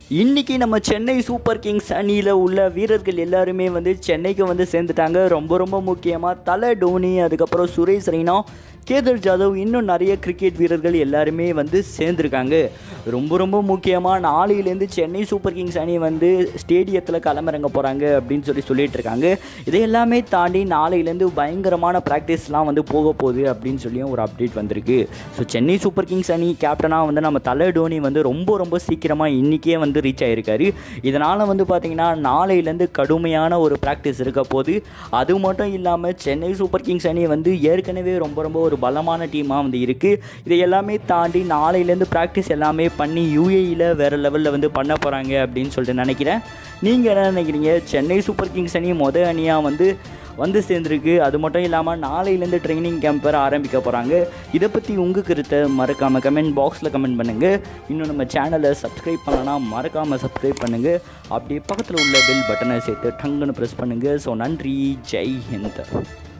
இன்னைக்கு நம்ம Chennai super Kings அணியில் உள்ள வீரர்கள் எல்லாருமே வந்து சென்னைக்கு வந்து சேர்ந்துட்டாங்க ரொம்ப ரொம்ப முக்கியமாக தலை டோனி அதுக்கப்புறம் சுரேஷ் ரெய்னா கேதர் ஜாதவ் இன்னும் நிறைய கிரிக்கெட் வீரர்கள் எல்லாருமே வந்து சேர்ந்துருக்காங்க ரொம்ப ரொம்ப முக்கியமாக நாளையிலேருந்து சென்னை சூப்பர் கிங்ஸ் அணி வந்து ஸ்டேடியத்தில் களமிறங்க போகிறாங்க அப்படின்னு சொல்லி சொல்லிட்டு இருக்காங்க இதை எல்லாமே தாண்டி நாளையிலேருந்து பயங்கரமான ப்ராக்டிஸ்லாம் வந்து போக போகுது அப்படின்னு சொல்லியும் ஒரு அப்டேட் வந்திருக்கு ஸோ சென்னை சூப்பர் கிங்ஸ் அணி கேப்டனாக வந்து நம்ம தலை டோனி வந்து ரொம்ப ரொம்ப சீக்கிரமாக இன்றைக்கே வந்து ரீச் ஆகிருக்காரு இதனால் வந்து பார்த்திங்கன்னா நாளையிலேருந்து கடுமையான ஒரு ப்ராக்டிஸ் இருக்க போது அது மட்டும் இல்லாமல் சென்னை சூப்பர் கிங்ஸ் அணி வந்து ஏற்கனவே ரொம்ப ரொம்ப ஒரு பலமான டீமாக வந்து இருக்குது இதை எல்லாமே தாண்டி நாளையிலேருந்து ப்ராக்டிஸ் எல்லாமே பண்ணி யூஏஇயில் வேறு லெவலில் வந்து பண்ண போகிறாங்க அப்படின்னு சொல்லிட்டு நினைக்கிறேன் நீங்கள் என்ன நினைக்கிறீங்க சென்னை சூப்பர் கிங்ஸ் அணி மொதல் அணியாக வந்து வந்து சேர்ந்துருக்கு அது மட்டும் இல்லாமல் நாளையிலேருந்து ட்ரைனிங் கேம்ப் வேறு ஆரம்பிக்க போகிறாங்க இதை பற்றி உங்கள் கருத்தை மறக்காமல் கமெண்ட் பாக்ஸில் கமெண்ட் பண்ணுங்கள் இன்னும் நம்ம சேனலை சப்ஸ்கிரைப் பண்ணலாம் மறக்காமல் சப்ஸ்கிரைப் பண்ணுங்கள் அப்படியே பக்கத்தில் உள்ள பெல் பட்டனை சேர்த்து டங்குன்னு ப்ரெஸ் பண்ணுங்கள் ஸோ நன்றி ஜெய் ஹிந்த்